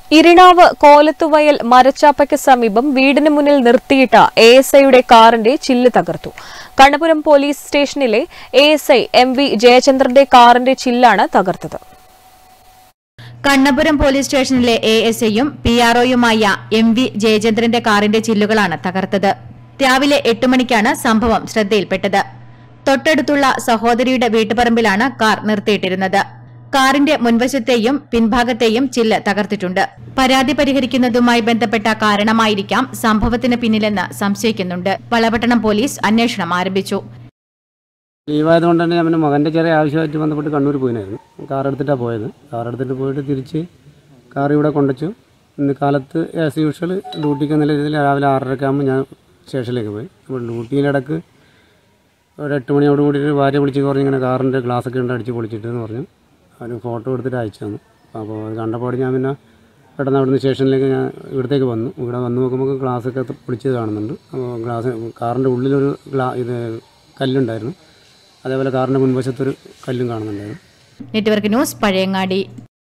ഇരിണാവ് കോലത്തുവയൽ മരച്ചാപ്പയ്ക്ക് സമീപം വീടിന് മുന്നിൽ നിർത്തിയിട്ട എ എസ് ഐയുടെ കാറിന്റെ ചില്ല് തകർത്തു കണ്ണപുരം പോലീസ് സ്റ്റേഷനിലെ A S I M V ജയചന്ദ്രന്റെ കാറിന്റെ ചില്ലാണ് തകർത്തത് കണ്ണപുരം പോലീസ് സ്റ്റേഷനിലെ എ എസ് ഐയും പി ആർഒയുമായ എം വി ജയചന്ദ്രന്റെ കാറിന്റെ ചില്ലുകളാണ് തകർത്തത് രാവിലെ എട്ട് മണിക്കാണ് സംഭവം ശ്രദ്ധയിൽപ്പെട്ടത് തൊട്ടടുത്തുള്ള സഹോദരിയുടെ വീട്ടുപറമ്പിലാണ് കാർ നിർത്തിയിട്ടിരുന്നത് കാറിന്റെ മുൻവശത്തെയും പിൻഭാഗത്തെയും ചില്ല് തകർത്തിട്ടുണ്ട് പരാതി പരിഹരിക്കുന്നതുമായി ബന്ധപ്പെട്ട കാരണമായിരിക്കാം സംഭവത്തിന് പിന്നിലെന്ന് സംശയിക്കുന്നുണ്ട് വളപട്ടണം പോലീസ് അന്വേഷണം ആരംഭിച്ചു ലീവായതുകൊണ്ട് തന്നെ ഞാൻ പിന്നെ മകൻ്റെ ചെറിയ ആവശ്യമായിട്ട് ബന്ധപ്പെട്ട് കണ്ണൂർ പോയിനായിരുന്നു കാർ എടുത്തിട്ടാണ് പോയത് കാർ എടുത്തിട്ട് പോയിട്ട് തിരിച്ച് കാർ ഇവിടെ കൊണ്ടുവച്ചു ഇന്ന് കാലത്ത് ആസ് യൂഷ്വൽ ഡ്യൂട്ടിക്ക് എന്നുള്ള രീതിയിൽ രാവിലെ ആറരക്കാകുമ്പോൾ ഞാൻ സ്റ്റേഷനിലേക്ക് പോയി അപ്പോൾ ഡ്യൂട്ടിയിലിടക്ക് ഒരു എട്ട് മണിയോട് കൂടിയിട്ട് ഭാര്യ വിളിച്ച് പറഞ്ഞ് ഇങ്ങനെ കാറിൻ്റെ ഗ്ലാസ്സൊക്കെ ഉണ്ട് അടിച്ച് പൊളിച്ചിട്ട് എന്ന് പറഞ്ഞു അതിന് ഫോട്ടോ എടുത്തിട്ട് അയച്ചു തന്നു അപ്പോൾ അത് കണ്ടപ്പോൾ ഞാൻ പിന്നെ പെട്ടെന്ന് അവിടുന്ന് സ്റ്റേഷനിലേക്ക് ഞാൻ ഇവിടത്തേക്ക് വന്നു ഇവിടെ വന്ന് നോക്കുമ്പോൾ ഗ്ലാസ്സൊക്കെ പൊളിച്ചത് കാണുന്നുണ്ട് അപ്പോൾ ഗ്ലാസ് കാറിൻ്റെ ഉള്ളിലൊരു ഗ്ലാ ഇത് കല്ലുണ്ടായിരുന്നു അതേപോലെ കാറിൻ്റെ മുൻവശത്തൊരു കല്ലും കാണുന്നുണ്ടായിരുന്നു നെറ്റ്വർക്ക് ന്യൂസ് പഴയങ്ങാടി